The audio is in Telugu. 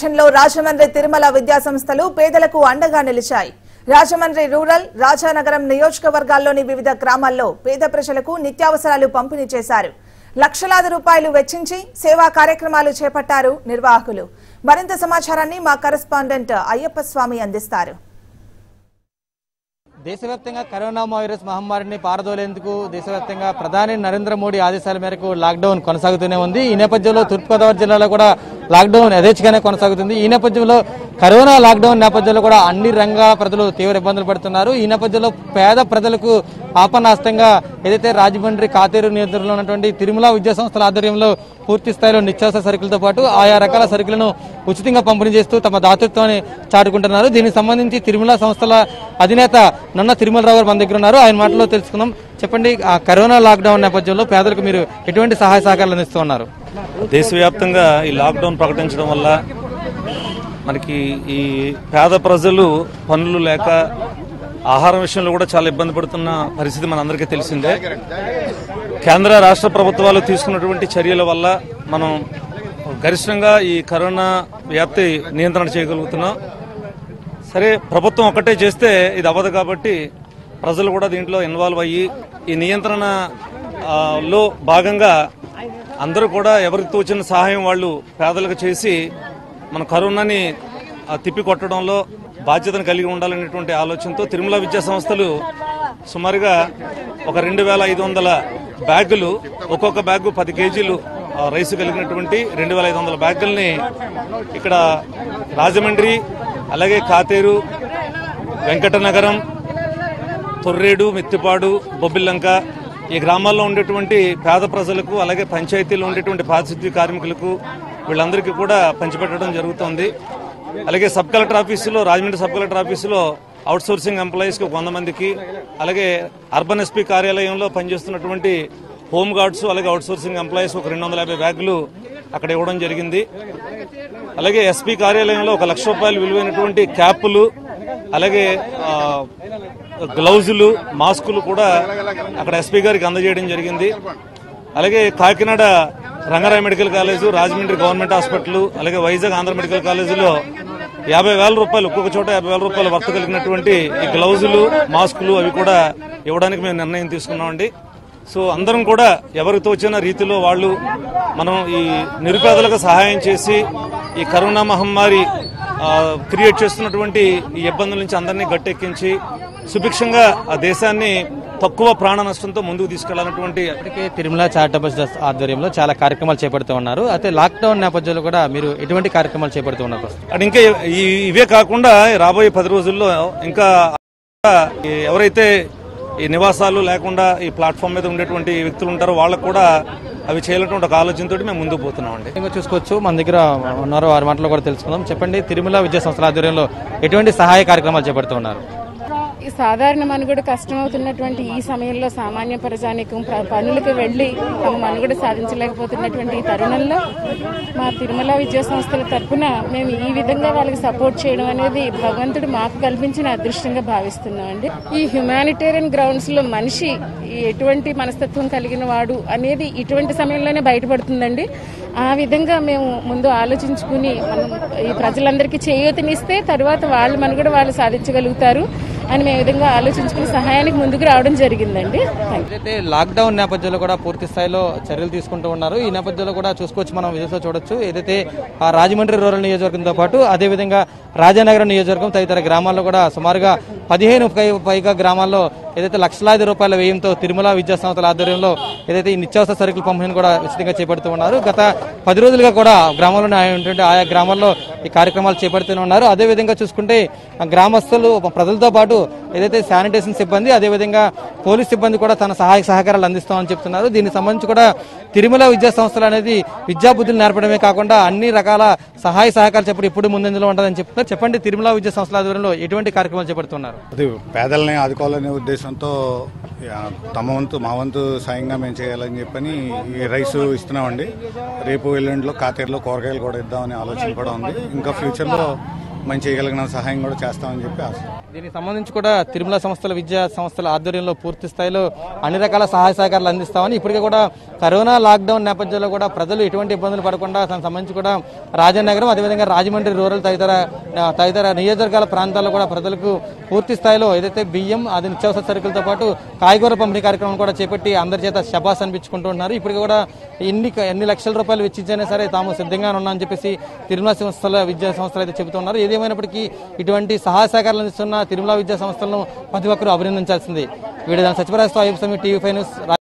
నేపథ్యంలో రాజమండ్రి తిరుమల విద్యా సంస్థలు పేదలకు అండగా నిలిచాయి రాజమండ్రి రూరల్ రాజానగరం నియోజకవర్గాల్లోని వివిధ గ్రామాల్లో పేద ప్రజలకు నిత్యావసరాలు పంపిణీ చేశారు లక్షలాది రూపాయలు వెచ్చించి సేవా కార్యక్రమాలు చేపట్టారు నిర్వాహకులు మరింత సమాచారాన్ని మా కరెస్పాండెంట్ అయ్యప్ప స్వామి అందిస్తారు దేశవ్యాప్తంగా కరోనా వైరస్ మహమ్మారిని పారదోలేందుకు దేశవ్యాప్తంగా ప్రధాని నరేంద్ర మోడీ ఆదేశాల మేరకు లాక్డౌన్ కొనసాగుతూనే ఉంది ఈ నేపథ్యంలో తూర్పుగోదావరి జిల్లాలో కూడా లాక్డౌన్ యథేచ్ఛగానే కొనసాగుతుంది ఈ నేపథ్యంలో కరోనా లాక్డౌన్ నేపథ్యంలో కూడా అన్ని రంగాల ప్రజలు తీవ్ర ఇబ్బందులు పడుతున్నారు ఈ నేపథ్యంలో పేద ప్రజలకు ఆపన్నాస్తంగా ఏదైతే రాజమండ్రి కాతేరు నియంత్రణలో ఉన్నటువంటి తిరుమల విద్యా సంస్థల ఆధ్వర్యంలో పూర్తి స్థాయిలో నిత్యావసర సరుకులతో పాటు ఆయా రకాల సరుకులను ఉచితంగా పంపిణీ చేస్తూ తమ దాతృత్వాన్ని చాటుకుంటున్నారు దీనికి సంబంధించి తిరుమల సంస్థల అధినేత నన్న తిరుమలరావు గారు మన దగ్గర ఉన్నారు ఆయన మాటలో తెలుసుకుందాం చెప్పండి ఆ కరోనా లాక్డౌన్ నేపథ్యంలో పేదలకు మీరు ఎటువంటి సహాయ సహకారాలు అందిస్తున్నారు దేశవ్యాప్తంగా ఈ లాక్డౌన్ ప్రకటించడం వల్ల మనకి ఈ పేద ప్రజలు పనులు లేక ఆహారం విషయంలో కూడా చాలా ఇబ్బంది పడుతున్న పరిస్థితి మనందరికీ తెలిసిందే కేంద్ర రాష్ట్ర ప్రభుత్వాలు తీసుకున్నటువంటి చర్యల వల్ల మనం గరిష్టంగా ఈ కరోనా వ్యాప్తి నియంత్రణ చేయగలుగుతున్నాం సరే ప్రభుత్వం ఒక్కటే చేస్తే ఇది అవ్వదు కాబట్టి ప్రజలు కూడా దీంట్లో ఇన్వాల్వ్ అయ్యి ఈ నియంత్రణ ఆ, లో భాగంగా అందరూ కూడా ఎవరికి తోచిన సహాయం వాళ్ళు పేదలకు చేసి మన కరోనాని ఆ, తిప్పి కొట్టడంలో బాధ్యతను కలిగి ఉండాలనేటువంటి ఆలోచనతో తిరుమల విద్యా సంస్థలు సుమారుగా ఒక రెండు వేల ఐదు వందల బ్యాగులు ఒక్కొక్క బ్యాగు పది కేజీలు ఆ, రైస్ కలిగినటువంటి రెండు వేల ఐదు వందల బ్యాగుల్ని ఇక్కడ రాజమండ్రి అలాగే కాతేరు వెంకటనగరం తొర్రేడు మెత్తిపాడు బొబ్బిల్లంక ఈ గ్రామాల్లో ఉండేటువంటి పేద ప్రజలకు అలాగే పంచాయతీలో ఉండేటువంటి పారిశుద్ధ్య కార్మికులకు వీళ్ళందరికీ కూడా పంచిపెట్టడం జరుగుతోంది అలాగే సబ్ కలెక్టర్ ఆఫీసులో రాజమండ్రి సబ్ కలెక్టర్ ఆఫీసులో అవుట్ సోర్సింగ్ ఎంప్లాయీస్కి వంద మందికి అలాగే అర్బన్ ఎస్పీ కార్యాలయంలో పనిచేస్తున్నటువంటి హోమ్ గార్డ్స్ అలాగే అవుట్ సోర్సింగ్ ఎంప్లాయీస్ ఒక రెండు వందల యాభై బ్యాగులు అక్కడ ఇవ్వడం జరిగింది అలాగే ఎస్పీ కార్యాలయంలో ఒక లక్ష రూపాయలు విలువైనటువంటి క్యాపులు అలాగే ఆ, గ్లౌజులు మాస్కులు కూడా అక్కడ ఎస్పీ గారికి అందజేయడం జరిగింది అలాగే Kakinada Rangaraya medical college Rajahmundry government hospital అలాగే వైజాగ్ ఆంధ్ర మెడికల్ కాలేజీలో యాభై వేల రూపాయలు ఒక్కొక్క చోట యాభై వేల రూపాయలు వర్త కలిగినటువంటి ఈ గ్లౌజులు మాస్కులు అవి కూడా ఇవ్వడానికి మేము నిర్ణయం తీసుకున్నామండి సో అందరం కూడా ఎవరికి తోచిన రీతిలో వాళ్ళు మనం ఈ నిరుపేదలకు సహాయం చేసి ఈ కరోనా మహమ్మారి ఆ, క్రియేట్ చేస్తున్నటువంటి ఈ ఇబ్బందుల నుంచి అందరినీ గట్టెక్కించి సుభిక్షంగా ఆ దేశాన్ని తక్కువ ప్రాణ నష్టంతో ముందుకు తీసుకెళ్లాలన్నటువంటి ఇప్పటికే తిరుమల చారిటబుల్ ట్రస్ట్ ఆధ్వర్యంలో చాలా కార్యక్రమాలు చేపడుతూ ఉన్నారు అయితే లాక్డౌన్ నేపథ్యంలో కూడా మీరు ఎటువంటి కార్యక్రమాలు చేపడుతూ ఉన్నారు అండ్ ఇంకా ఈ- ఇవే కాకుండా రాబోయే పది రోజుల్లో ఇంకా ఈ ఎవరైతే ఈ నివాసాలు లేకుండా ఈ ప్లాట్ఫామ్ మీద ఉండేటువంటి వ్యక్తులు ఉంటారో వాళ్ళకు కూడా అవి చేయాలన్నటువంటి ఒక ఆలోచనతో మేము ముందుకు పోతున్నామండి ఇంకా చూసుకోవచ్చు మన దగ్గర ఉన్నారు వారి మాటలో కూడా తెలుసుకుందాం చెప్పండి తిరుమల విద్యా సంస్థల ఆధ్వర్యంలో ఎటువంటి సహాయ కార్యక్రమాలు చేపడుతూ ఉన్నారు ఈ సాధారణ మనుగడ కష్టమవుతున్నటువంటి ఈ సమయంలో సామాన్య ప్రజానికం ప్ర- పనులకు వెళ్లి తమ మనుగడ సాధించలేకపోతున్నటువంటి ఈ తరుణంలో మా తిరుమల విద్యా సంస్థల తరఫున మేము ఈ విధంగా వాళ్ళకి సపోర్ట్ చేయడం అనేది భగవంతుడు మాకు కల్పించిన అదృష్టంగా భావిస్తున్నామండి ఈ హ్యుమానిటేరియన్ గ్రౌండ్స్ లో మనిషి ఈ ఎటువంటి మనస్తత్వం కలిగిన వాడు అనేది ఇటువంటి సమయంలోనే బయటపడుతుందండి ఆ విధంగా మేము ముందు ఆలోచించుకుని మనం ఈ ప్రజలందరికీ చేయూతనిస్తే తర్వాత వాళ్ళ మనుగడ వాళ్ళు సాధించగలుగుతారు అని మేము ఈ విధంగా ఆలోచించుకుని సహాయానికి ముందుకు రావడం జరిగిందండి థ్యాంక్ యూ. అయితే లాక్డౌన్ నేపథ్యంలో కూడా పూర్తి స్థాయిలో చర్యలు తీసుకుంటూ ఉన్నారు ఈ నేపథ్యంలో కూడా చూసుకోవచ్చు మనం విదేశంలో చూడొచ్చు ఏదైతే ఆ రాజమండ్రి రూరల్ నియోజకవర్గంతో పాటు అదేవిధంగా రాజానగరం నియోజకవర్గం తదితర గ్రామాల్లో కూడా సుమారుగా పదిహేను పై- పైగా గ్రామాల్లో ఏదైతే లక్షలాది రూపాయల వ్యయంతో తిరుమల విద్యా సంస్థల ఆధ్వర్యంలో ఏదైతే ఈ నిత్యావసర సరుకులు పంపిణీని కూడా ఉచితంగా చేపడుతూ ఉన్నారు గత పది రోజులుగా కూడా గ్రామంలో ఉన్నటువంటి ఆయా గ్రామాల్లో ఈ కార్యక్రమాలు చేపడుతూనే ఉన్నారు అదేవిధంగా చూసుకుంటే ఆ గ్రామస్తులు ప్రజలతో పాటు ఏదైతే శానిటేషన్ సిబ్బంది అదేవిధంగా పోలీస్ సిబ్బంది కూడా తన సహాయ సహకారాలు అందిస్తామని చెప్తున్నారు దీనికి సంబంధించి కూడా తిరుమల విద్యా సంస్థలు అనేది విద్యా బుద్ధులు నేర్పడమే కాకుండా అన్ని రకాల సహాయ సహకారాలు చెప్పడం ఇప్పుడు ముందంజలో ఉంటుందని చెప్తున్నారు చెప్పండి తిరుమల విద్యా సంస్థల ఆధ్వర్యంలో ఎటువంటి కార్యక్రమాలు చేపడుతున్నారు అది పేదల్ని ఆదుకోవాలనే ఉద్దేశంతో ఆ, తమ వంతు మా వంతు సాయంగా మేము చేయాలని చెప్పని ఈ రైస్ ఇస్తున్నామండి రేపు ఎల్లుండిలో కాతేరులో కూరగాయలు కూడా ఇద్దామనే ఆలోచన కూడా ఉంది ఇంకా ఫ్యూచర్లో మేము చేయగలిగిన సహాయం కూడా చేస్తామని చెప్పి ఆశ దీనికి సంబంధించి కూడా తిరుమల సంస్థల విద్యా సంస్థల ఆధ్వర్యంలో పూర్తి స్థాయిలో అన్ని రకాల సహాయ సహకారాలు అందిస్తామని ఇప్పటికే కూడా కరోనా లాక్డౌన్ నేపథ్యంలో కూడా ప్రజలు ఎటువంటి ఇబ్బందులు పడకుండా దానికి సంబంధించి కూడా రాజనగరం అదేవిధంగా రాజమండ్రి రూరల్ తదితర ఆ, తదితర నియోజకవర్గాల ప్రాంతాల్లో కూడా ప్రజలకు పూర్తి స్థాయిలో ఏదైతే బియ్యం అది నిత్యావసర సరుకులతో పాటు కాయగూర పంపిణీ కార్యక్రమం కూడా చేపట్టి అందరి చేత శబాస్ అనిపించుకుంటూ ఉన్నారు ఇప్పటికి కూడా ఎన్ని ఎన్ని లక్షల రూపాయలు వెచ్చించైనా సరే తాము సిద్ధంగా ఉన్నామని చెప్పేసి తిరుమల సంస్థల విద్యా సంస్థలు అయితే చెబుతున్నారు ఏదేమైనప్పటికీ ఇటువంటి సహాయ సహకారాలు అందిస్తున్న తిరుమల విద్యా సంస్థలను ప్రతి ఒక్కరూ అభినందించాల్సింది వీడియో సచివరాజ్ టీవీ ఫైవ్ న్యూస్